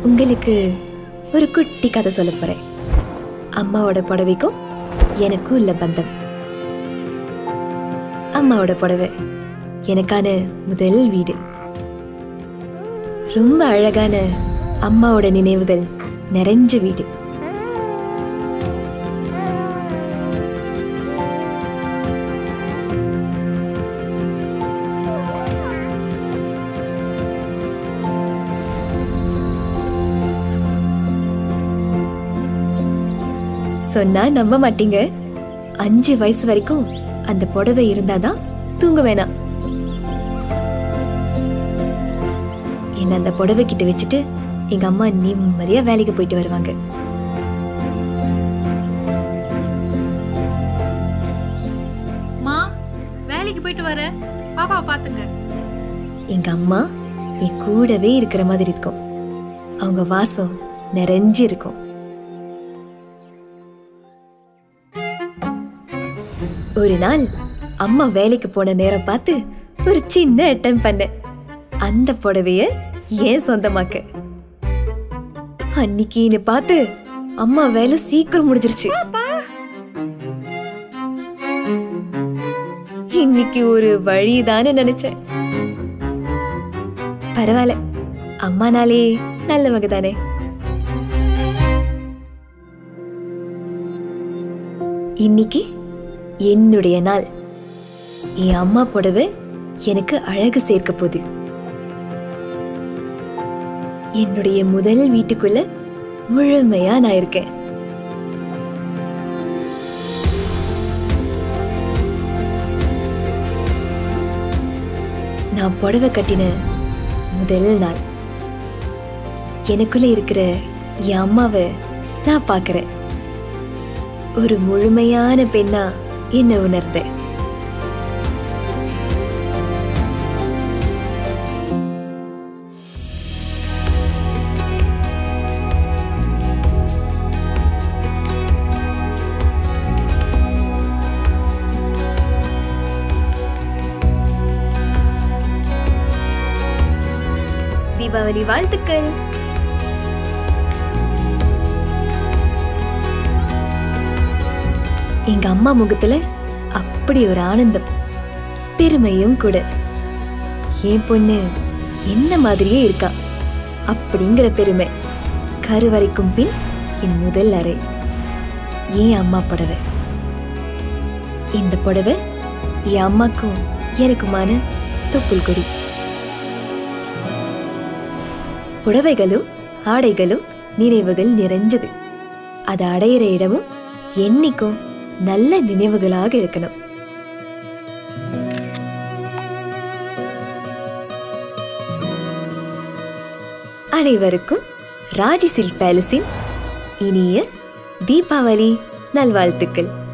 உங்களுக்கு ஒரு குட்டி கதை சொல்ல போறேன் அம்மாவோட புடவைக்கும் எனக்கும் உள்ள பந்தம் அம்மாவோட புடவை எனக்கான முதல் வீடு ரொம்ப அழகான அம்மாவோட நினைவுகள் நிறைஞ்ச வீடு சொன்னா நம்ப மாட்டீங்க அஞ்சு வயசு வரைக்கும் அந்த புடவை இருந்தாதான் தூங்க வேணாம் என்ன அந்த புடவை கிட்ட வச்சுட்டு எங்க அம்மா நிம்மதியா வேலைக்கு போயிட்டு வருவாங்க மா வேலைக்கு போயிட்டு வர பாப்பா பாத்துங்க எங்க அம்மா என் கூடவே இருக்கிற மாதிரி இருக்கும் அவங்க வாசம் நிறைஞ்சு இருக்கும் ஒரு நாள் அம்மா வேலைக்கு போன நேரம் பார்த்து ஒரு சின்ன அட்டம் பண்ணேன் அந்த புடவைய ஏன் சொந்தமாக்க அன்னைக்குன்னு பார்த்து அம்மா வேலை சீக்கிரம் முடிஞ்சிருச்சு இன்னைக்கு ஒரு வழிதானே நினைச்சேன் பரவாயில்ல அம்மானாலே நல்லவங்க தானே இன்னைக்கு என்னுடைய நாள் என் அம்மா புடவை எனக்கு அழகு சேர்க்க போகுது என்னுடைய முதல் வீட்டுக்குள்ள முழுமையா நான் இருக்கேன் நான் புடவை கட்டின முதல் நாள் எனக்குள்ள இருக்கிற என் அம்மாவை நான் பார்க்கறேன் ஒரு முழுமையான பெண்ணா என்ன உணர்ந்தேன் தீபாவளி வாழ்த்துக்கள் எங்க அம்மா முகத்துல அப்படி ஒரு ஆனந்தம் பெருமையும் கூட என் பொண்ணு என்ன மாதிரியே இருக்கா அப்படிங்கிற பெருமை கருவறைக்கும் பின் என் முதல் அறை ஏன் அம்மா புடவை இந்த புடவை என் அம்மாக்கும் எனக்குமான தொப்புள் கொடி புடவைகளும் ஆடைகளும் நினைவுகள் நிறைஞ்சது அது அடையிற இடமும் என்னைக்கும் நல்ல நினைவுகளாக இருக்கணும் அனைவருக்கும் ராஜி சில்க் பேலஸின் இனிய தீபாவளி நல்வாழ்த்துக்கள்